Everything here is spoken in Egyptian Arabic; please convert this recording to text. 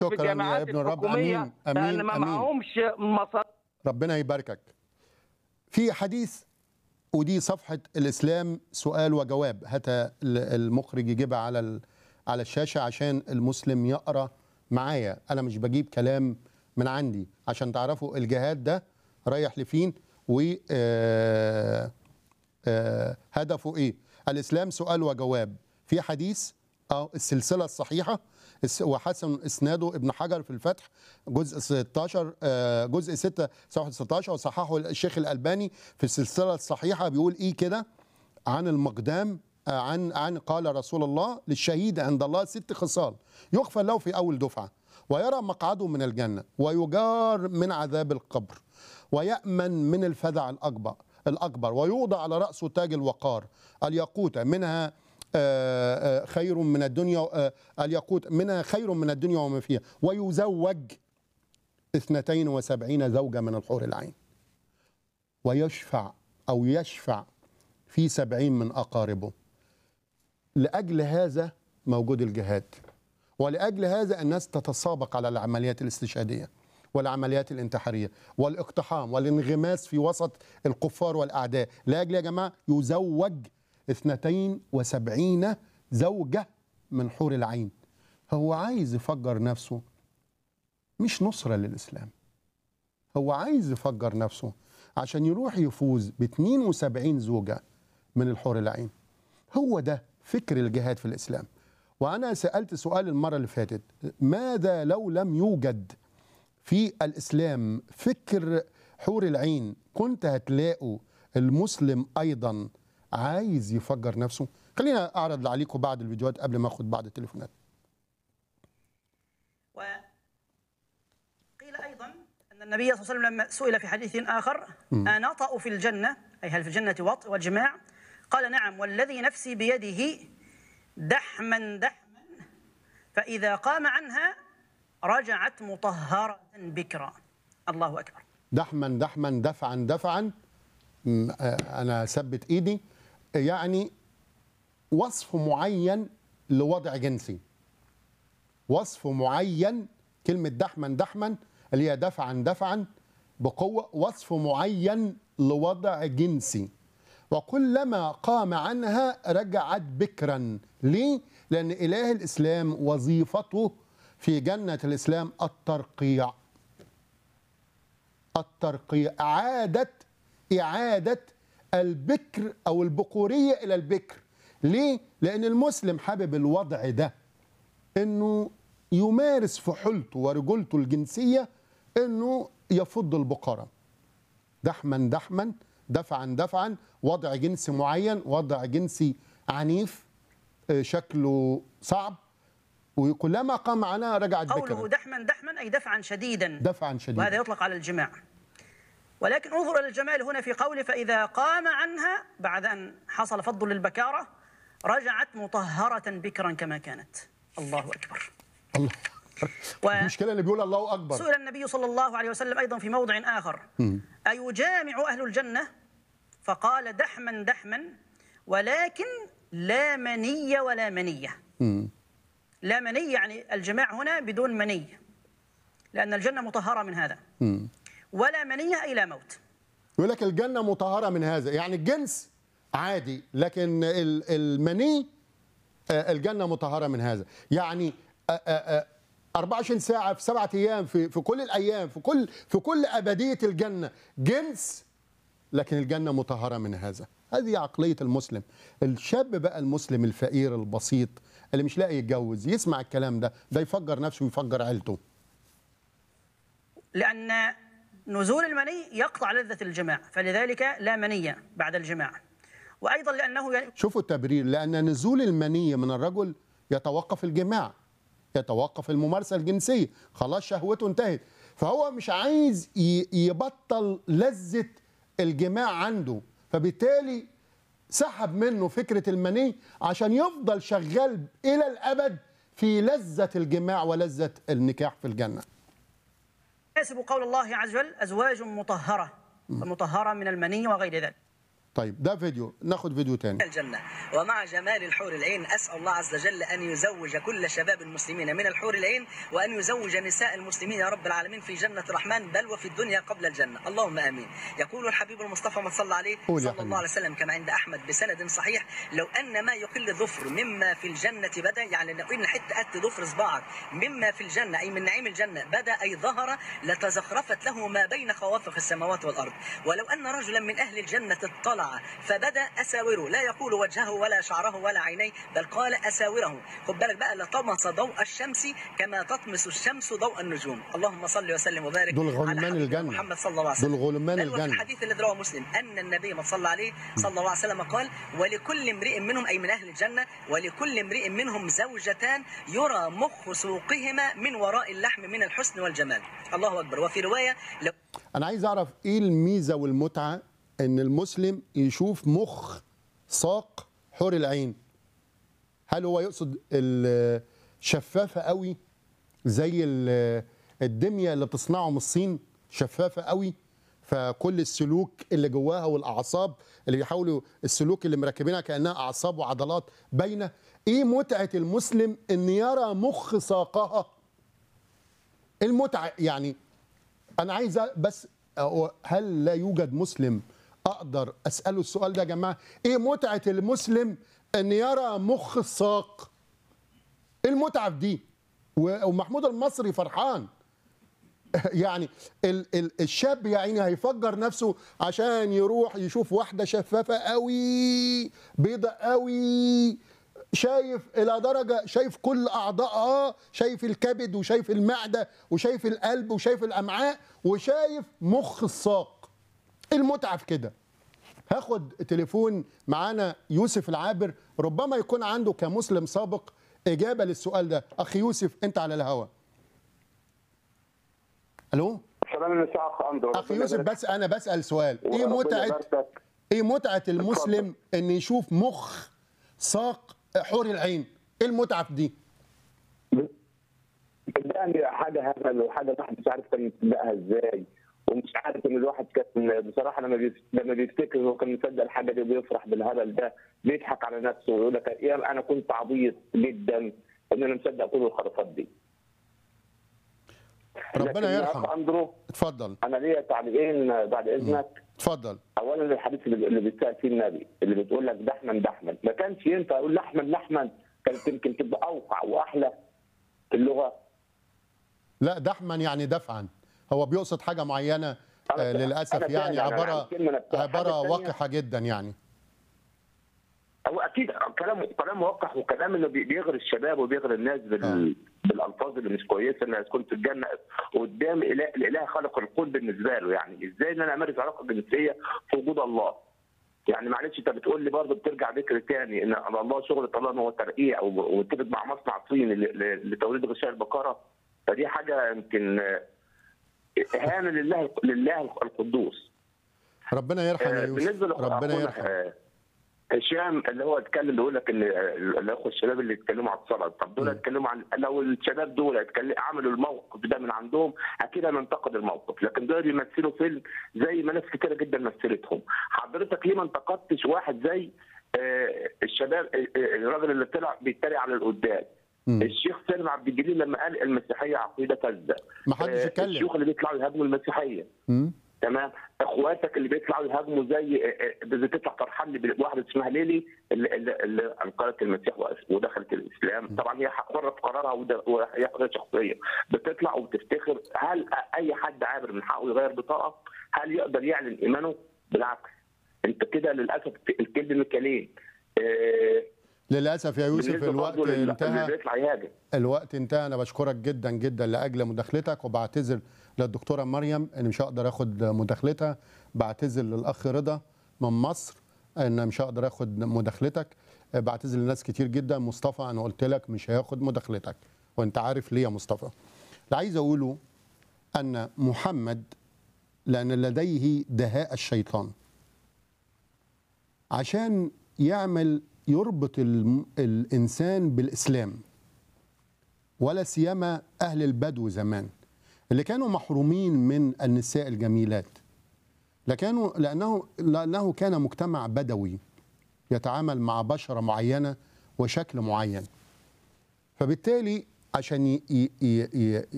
في شكرا يا الجامعات ابن الرب الحكوميه امين لان امين ما امين معهمش مصاريف ربنا يباركك في حديث ودي صفحة الإسلام سؤال وجواب هات ال- المخرج يجيبها على ال- على الشاشة عشان المسلم يقرأ معايا أنا مش بجيب كلام من عندي عشان تعرفوا الجهاد ده رايح لفين و آه، آه، هدفه إيه الإسلام سؤال وجواب في حديث أو السلسلة الصحيحة الس- وحسن إسناده ابن حجر في الفتح جزء 16 آه، جزء 6 صفحة 16 وصححه الشيخ الألباني في السلسلة الصحيحة بيقول إيه كده عن المقدام آه، عن عن قال رسول الله للشهيد عند الله ست خصال يغفر له في أول دفعة ويرى مقعده من الجنة ويجار من عذاب القبر ويأمن من الفزع الأكبر الأكبر ويوضع على رأسه تاج الوقار الياقوت منها آه، آه، خير من الدنيا آه، الياقوت منها خير من الدنيا وما فيها ويزوج اثنتين وسبعين زوجة من الحور العين ويشفع أو يشفع في سبعين من أقاربه لأجل هذا موجود الجهاد ولأجل هذا الناس تتسابق على العمليات الاستشهادية والعمليات الانتحارية والاقتحام والانغماس في وسط الكفار والأعداء لأجل يا جماعة يزوج اثنتين وسبعين زوجة من حور العين هو عايز يفجر نفسه مش نصرة للإسلام هو عايز يفجر نفسه عشان يروح يفوز ب 72 زوجة من الحور العين هو ده فكر الجهاد في الإسلام وأنا سألت سؤال المرة اللي فاتت ماذا لو لم يوجد في الإسلام فكر حور العين كنت هتلاقوا المسلم أيضا عايز يفجر نفسه خلينا أعرض عليكم بعض الفيديوهات قبل ما أخد بعض التليفونات وقيل أيضا أن النبي صلى الله عليه وسلم لما سئل في حديث آخر أنطأ في الجنة أي هل في الجنة وطء والجماع قال نعم والذي نفسي بيده دحما دحما فإذا قام عنها رجعت مطهرة بكرا الله أكبر دحما دحما دفعا دفعا م- آه، انا اثبت ايدي يعني وصف معين لوضع جنسي وصف معين كلمة دحما دحما اللي هي دفعا دفعا بقوة وصف معين لوضع جنسي وكلما قام عنها رجعت بكرا ليه؟ لأن إله الإسلام وظيفته في جنة الإسلام الترقيع الترقيع إعادة إعادة البكر أو البكورية إلى البكر ليه؟ لأن المسلم حابب الوضع ده إنه يمارس فحولته ورجولته الجنسية إنه يفض البقرة دحما دحما دفعا دفعا وضع جنسي معين وضع جنسي عنيف آه، شكله صعب وكلما قام عنها رجعت قوله بكرا دحما دحما أي دفعا شديدا دفعا شديدا وهذا يطلق على الجماع ولكن انظر إلى الجمال هنا في قوله فإذا قام عنها بعد أن حصل فض للبكارة رجعت مطهرة بكرا كما كانت الله أكبر الله و- المشكلة اللي بيقول الله أكبر سئل النبي صلى الله عليه وسلم أيضا في موضع آخر أيجامع أهل الجنة فقال دحما دحما ولكن لا مني ولا منية لا مني يعني الجماع هنا بدون مني لأن الجنة مطهرة من هذا ولا منية أي لا موت يقول لك الجنة مطهرة من هذا يعني الجنس عادي لكن ال- المني آه، الجنة مطهرة من هذا يعني آه، آه، آه، 24 ساعة في سبعة أيام في في كل الأيام في كل في كل أبدية الجنة جنس لكن الجنة مطهرة من هذا هذه عقلية المسلم الشاب بقى المسلم الفقير البسيط اللي مش لاقي يتجوز يسمع الكلام ده ده يفجر نفسه ويفجر عيلته لأن نزول المني يقطع لذة الجماع فلذلك لا منية بعد الجماع وأيضا لأنه ي- شوفوا التبرير لأن نزول المنية من الرجل يتوقف الجماع يتوقف الممارسة الجنسية خلاص شهوته انتهت فهو مش عايز ي- يبطل لذة الجماع عنده فبالتالي سحب منه فكرة المني عشان يفضل شغال إلى الأبد في لذة الجماع ولذة النكاح في الجنة يناسب قول الله عز وجل أزواج مطهرة فمطهرة من المني وغير ذلك طيب ده فيديو ناخد فيديو تاني الجنة ومع جمال الحور العين أسأل الله عز وجل أن يزوج كل شباب المسلمين من الحور العين وأن يزوج نساء المسلمين يا رب العالمين في جنة الرحمن بل وفي الدنيا قبل الجنة اللهم آمين يقول الحبيب المصطفى ما صلى عليه قول يا صلى حبيبي. الله عليه وسلم كما عند أحمد بسند صحيح لو أن ما يقل الظفر مما في الجنة بدا يعني لو إن حتة قد ظفر صباعك مما في الجنة أي من نعيم الجنة بدا أي ظهر لتزخرفت له ما بين خوافق السماوات والأرض ولو أن رجلا من أهل الجنة اطلع فبدا أساوره لا يقول وجهه ولا شعره ولا عينيه بل قال أساوره خد بالك بقى لطمس ضوء الشمس كما تطمس الشمس ضوء النجوم اللهم صل وسلم وبارك دول على غلمان حبيبنا الجنة. محمد صلى الله عليه وسلم دول غلمان بل وفي الجنة. الحديث الذي رواه مسلم أن النبي ما صلى عليه صلى الله عليه وسلم قال ولكل امرئ منهم أي من أهل الجنة ولكل امرئ منهم زوجتان يرى مخ سوقهما من وراء اللحم من الحسن والجمال الله أكبر وفي رواية لو انا عايز اعرف ايه الميزه والمتعه ان المسلم يشوف مخ ساق حور العين هل هو يقصد الشفافه قوي زي ال- الدميه اللي بتصنعه من الصين شفافه قوي فكل السلوك اللي جواها والاعصاب اللي بيحاولوا السلوك اللي مركبينها كانها اعصاب وعضلات باينه ايه متعه المسلم ان يرى مخ ساقها المتعه يعني انا عايز أ- بس أو- هل لا يوجد مسلم اقدر اساله السؤال ده يا جماعه ايه متعه المسلم ان يرى مخ الساق ايه المتعه في دي و- ومحمود المصري فرحان يعني ال ال الشاب يا عيني هيفجر نفسه عشان يروح يشوف واحده شفافه قوي بيضة قوي شايف الى درجه شايف كل اعضائها شايف الكبد وشايف المعده وشايف القلب وشايف الامعاء وشايف مخ الساق إيه المتعه في كده هاخد تليفون معانا يوسف العابر ربما يكون عنده كمسلم سابق اجابه للسؤال ده اخي يوسف انت على الهوا الو سلام من اخ اندرو اخي يوسف بس انا بسال سؤال ايه وربنا متعه يباركك. ايه متعه المسلم ان يشوف مخ ساق حور العين ايه المتعه في دي صدقني حاجه هبل وحاجه الواحد مش عارف كان يصدقها ازاي ومش عارف ان الواحد كان بصراحه لما بيف- لما بيفتكر هو كان مصدق الحاجه دي وبيفرح بالهبل ده بيضحك على نفسه ويقول لك ايام انا كنت عبيط جدا ان انا مصدق كل الخرافات دي لكن ربنا يا يرحم أخ اندرو اتفضل انا ليا تعليقين بعد اذنك اتفضل اولا الحديث اللي اللي بيتسال فيه النبي اللي بتقول لك دحما دحما ما كانش ينفع اقول لحما لحما كانت يمكن تبقى اوقع واحلى في اللغه لا دحما يعني دفعا هو بيقصد حاجه معينه أنا- آه للاسف أنا يعني فعلاً، أنا عباره عن الكلمة نفسها. عباره حاجة تانية. وقحه جدا يعني هو اكيد كلام كلام موقح وكلام انه بي- بيغري الشباب وبيغري الناس بال... بالالفاظ اللي مش كويسه انها تكون في الجنه قدام اله الاله خلق الكون بالنسبه له يعني ازاي ان انا امارس علاقه جنسيه في وجود الله يعني معلش انت بتقول لي برضه بترجع ذكر تاني ان على الله شغل طالما هو ترقيع و- واتفق مع مصنع صيني ل- ل- لتوليد غشاء البقره فدي حاجه يمكن آه، اهانه لله لله القدوس ربنا يرحم يا آه، يوسف بالنسبه ربنا لأخونا، يرحم آه، هشام اللي هو اتكلم بيقول لك ان آه، الاخوه الشباب اللي اتكلموا عن الصلاه طب دول اتكلموا عن لو الشباب دول اتكلم عملوا الموقف ده من عندهم اكيد هننتقد الموقف لكن دول بيمثلوا فيلم زي ما ناس كتيره جدا مثلتهم حضرتك ليه ما انتقدتش واحد زي آه، الشباب آه، آه، الراجل اللي طلع بيتريق على القدام مم. الشيخ سالم عبد الجليل لما قال المسيحيه عقيده فاسده ما حدش آه، يتكلم. الشيوخ اللي بيطلعوا يهاجموا المسيحيه مم. تمام اخواتك اللي بيطلعوا يهاجموا زي بتطلع فرحان اللي واحده اسمها ليلي اللي, اللي, اللي انكرت المسيح وأس- ودخلت الاسلام طبعا هي حرة في قرارها وده- وهي حريه شخصيه بتطلع وبتفتخر هل اي حد عابر من حقه يغير بطاقه؟ هل يقدر يعلن ايمانه؟ بالعكس انت كده للاسف الكلب مكالين آه، للاسف يا يوسف بالنسبة الوقت برضه لل- انتهى اللي بيطلع يهاجم الوقت انتهى انا بشكرك جدا جدا لاجل مداخلتك وبعتذر للدكتوره مريم ان مش هقدر اخد مداخلتها بعتذر للاخ رضا من مصر ان مش هقدر اخد مداخلتك بعتذر لناس كتير جدا مصطفى انا قلت لك مش هياخد مداخلتك وانت عارف ليه يا مصطفى اللي عايز اقوله ان محمد لان لديه دهاء الشيطان عشان يعمل يربط الم- الانسان بالاسلام ولا سيما اهل البدو زمان اللي كانوا محرومين من النساء الجميلات لكانه لانه لانه كان مجتمع بدوي يتعامل مع بشره معينه وشكل معين فبالتالي عشان ي- ي- ي-